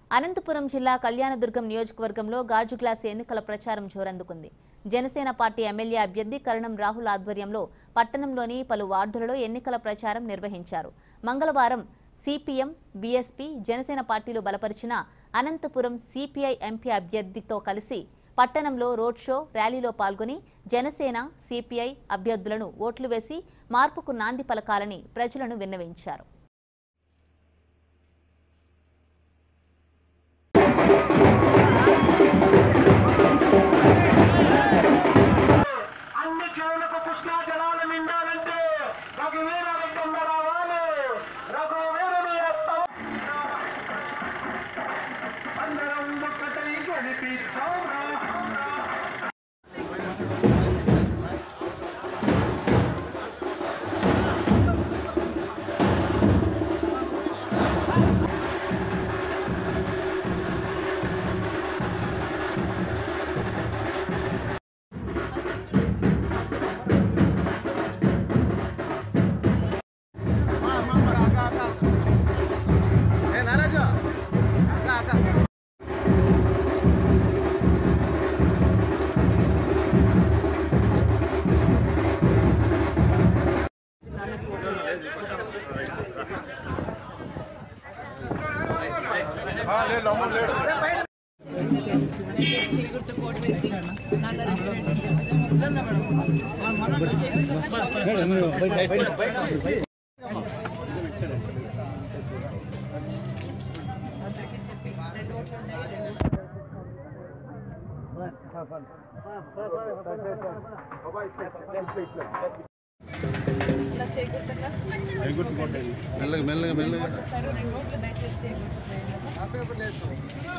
అనంతపురం జిల్లా కళ్యాణదుర్గం నియోజకవర్గంలో గాజు గ్లాస్ ఎన్నికల ప్రచారం జోరందుకుంది జనసేన పార్టీ ఎమ్మెల్యే అభ్యర్థి కరణం రాహుల్ ఆధ్వర్యంలో పట్టణంలోని పలు వార్డులలో ఎన్నికల ప్రచారం నిర్వహించారు మంగళవారం సిపిఎం బీఎస్పీ జనసేన పార్టీలు బలపరిచిన అనంతపురం సిపిఐ ఎంపీ అభ్యర్థితో కలిసి పట్టణంలో రోడ్ షో ర్యాలీలో పాల్గొని జనసేన సిపిఐ అభ్యర్థులను ఓట్లు వేసి మార్పుకు నాంది పలకాలని ప్రజలను విన్నవించారు అన్ని చెవులకు కృష్ణా జలాలు నిండాలంటే రఘువీర రెడ్డమ్మ రావాలి రఘువీరుని రక్తం అందరం ఒక్కటై గెలిపిస్తాం రా. ఇలా చేయకూడదా మెల్లగా మెల్లగా మెల్లగా సార్ రెండు ఓట్లు దయచేసి చేయకూడదు